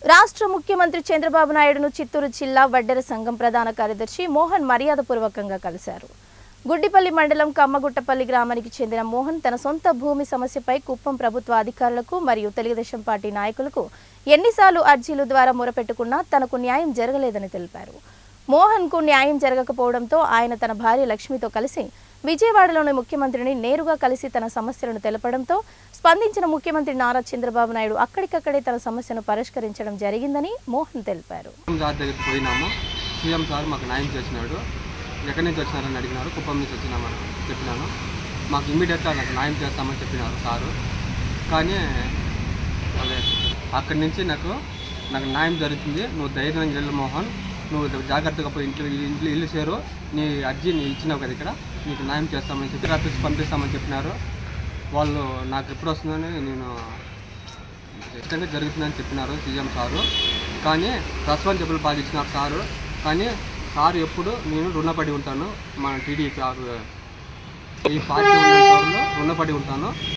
రాష్ట్ర ముఖ్యమంత్రి చంద్రబాబు నాయుడును చిత్తూరు జిల్లా వడ్డెర సంఘం ప్రధాన కార్యదర్శి మోహన్ మర్యాదపూర్వకంగా కలిశారు గుడ్డిపల్లి మండలం కమ్మగుట్టపల్లి గ్రామానికి చెందిన మోహన్ తన సొంత భూమి సమస్యపై కుప్పం ప్రభుత్వ అధికారులకు మరియు తెలుగుదేశం పార్టీ నాయకులకు ఎన్నిసార్లు అర్జీల ద్వారా మొరపెట్టుకున్నా తనకు న్యాయం జరగలేదని తెలిపారు మోహన్ కు న్యాయం జరగకపోవడంతో ఆయన తన భార్య లక్ష్మితో కలిసి విజయవాడలోని ముఖ్యమంత్రిని నేరుగా కలిసి తన సమస్యలను తెలపడంతో స్పందించిన ముఖ్యమంత్రి నారా చంద్రబాబు నాయుడు అక్కడికక్కడే తన సమస్యను పరిష్కరించడం జరిగిందని మోహన్ తెలిపారు సీఎం సార్ దగ్గరికి పోయినాము సీఎం సార్ మాకు న్యాయం చేసినాడు ఎక్కడి నుంచి వచ్చినారని అడిగినారు కుప్పం నుంచి వచ్చినామని చెప్పినాను మాకు ఇమ్మీడియట్గా నాకు న్యాయం చేస్తామని చెప్పినారు సారు కానీ అదే అక్కడి నుంచి నాకు నాకు న్యాయం జరుగుతుంది నువ్వు ధైర్యం వెళ్ళు మోహన్ నువ్వు జాగ్రత్తగా పోయి ఇంట్లో ఇంట్లో ఇల్లు చేరు నీ అర్జీ నీ ఇచ్చినావు కదా ఇక్కడ నీకు న్యాయం చేస్తామని చెప్పి రాత్రి పంపిస్తామని చెప్పినారు వాళ్ళు నాకు ఎప్పుడు వస్తుందని నేను ఇష్టంగా జరుగుతుందని చెప్పినారు సీఎం సారు కానీ రెస్పాన్సిబుల్ బాగా ఇచ్చినారు సారు కానీ సారు ఎప్పుడు నేను రుణపడి ఉంటాను మన టీడీపీ సారు ఈ పార్టీ ఉన్న రుణపడి ఉంటాను